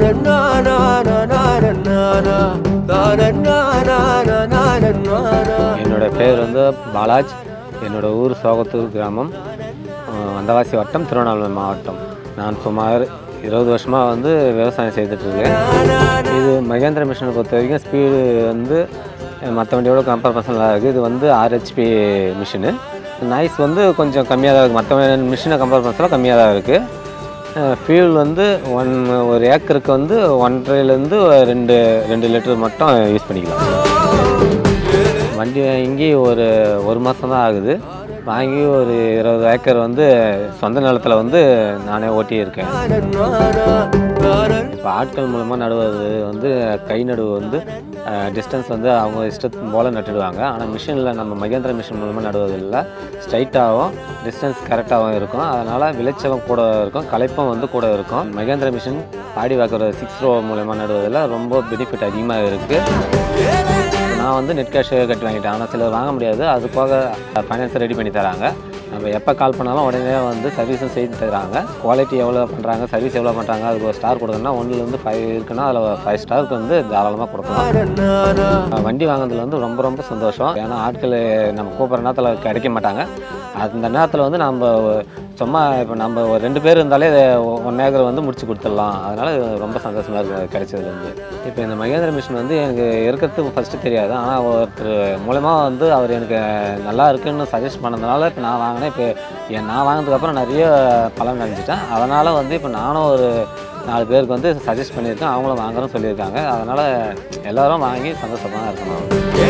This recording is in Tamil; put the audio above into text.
என்னோட பேர் வந்து பாலாஜ் என்னோட ஊர் சோகத்தூர் கிராமம் அஹ் வந்தவாசி வட்டம் திருவண்ணாமலை மாவட்டம் நான் சுமார் இருபது வருஷமாக வந்து விவசாயம் செய்துட்ருக்கேன் இது மகேந்திர மிஷினை பொறுத்த வரைக்கும் ஸ்பீடு வந்து மற்ற வண்டியோட கம்பேர் பண்ணலாம் இருக்குது இது வந்து ஆர்ஹெச்பி மிஷினு நாய்ஸ் வந்து கொஞ்சம் கம்மியாக தான் இருக்குது மற்ற மிஷினை கம்பேர் பண்ணலாம் கம்மியாக தான் இருக்குது ஃபியூல் வந்து ஒன் ஒரு ஏக்கருக்கு வந்து ஒன்றரைலேருந்து ரெண்டு ரெண்டு லிட்டர் மட்டும் யூஸ் பண்ணிக்கலாம் வண்டி வாங்கி ஒரு ஒரு மாதம் தான் ஆகுது வாங்கி ஒரு இருபது ஏக்கர் வந்து சொந்த நிலத்தில் வந்து நானே ஓட்டி இருக்கேன் இப்போ ஆட்கள் மூலமாக நடுவது வந்து கை நடுவு வந்து டிஸ்டன்ஸ் வந்து அவங்க இஷ்டத்துக்கு போல் நட்டுடுவாங்க ஆனால் மிஷினில் நம்ம மகேந்திர மிஷின் மூலமாக நடுவதில்லை ஸ்ட்ரைட்டாகவும் டிஸ்டன்ஸ் கரெக்டாகவும் இருக்கும் அதனால் விளைச்சலும் கூட இருக்கும் களைப்பும் வந்து கூட இருக்கும் மகேந்திர மிஷின் பாடி வாக்குற சிக்ஸ் ரோ மூலமாக நடுவதில் ரொம்ப பெனிஃபிட் அதிகமாக இருக்குது நான் வந்து நெட் கேஷ் கட்டி வாங்கிட்டேன் ஆனால் சிலர் வாங்க முடியாது அது போக ஃபைனான்ஸ் ரெடி பண்ணி தராங்க நம்ம எப்போ கால் பண்ணாலும் உடனே வந்து சர்வீஸும் செய்து தராங்க குவாலிட்டி எவ்வளோ பண்ணுறாங்க சர்வீஸ் எவ்வளோ பண்ணுறாங்க அதுக்கு ஒரு ஸ்டார் கொடுக்கணும்னா ஒன்றுலேருந்து ஃபைவ் இருக்குன்னா அதில் ஃபைவ் ஸ்டாருக்கு வந்து தாராளமாக கொடுக்கலாம் வண்டி வாங்குறதுல வந்து ரொம்ப ரொம்ப சந்தோஷம் ஏன்னா ஆட்கள் நம்ம கூப்பிட்ற நேரத்தில் கிடைக்க மாட்டாங்க அந்த நேரத்தில் வந்து நம்ம சும்மா இப்போ நம்ம ஒரு ரெண்டு பேர் இருந்தாலே ஒன் ஏக்கர் வந்து முடிச்சு கொடுத்துடலாம் அதனால் ரொம்ப சந்தோஷமாக இருக்குது கிடைச்சதுல வந்து இப்போ இந்த மகேந்திர மிஷின் வந்து எனக்கு இருக்கிறது ஃபஸ்ட்டு தெரியாது ஆனால் ஒருத்தர் மூலமாக வந்து அவர் எனக்கு நல்லா இருக்குன்னு சஜஸ்ட் பண்ணதுனால இப்போ நான் வாங்கினேன் இப்போ என் நான் வாங்கினதுக்கப்புறம் நிறைய பலன் அடைஞ்சிட்டேன் அதனால் வந்து இப்போ நானும் ஒரு நாலு பேருக்கு வந்து சஜஸ்ட் பண்ணியிருக்கேன் அவங்களும் வாங்குறோம் சொல்லியிருக்காங்க அதனால் எல்லாரும் வாங்கி சந்தோஷமாக இருக்கணும்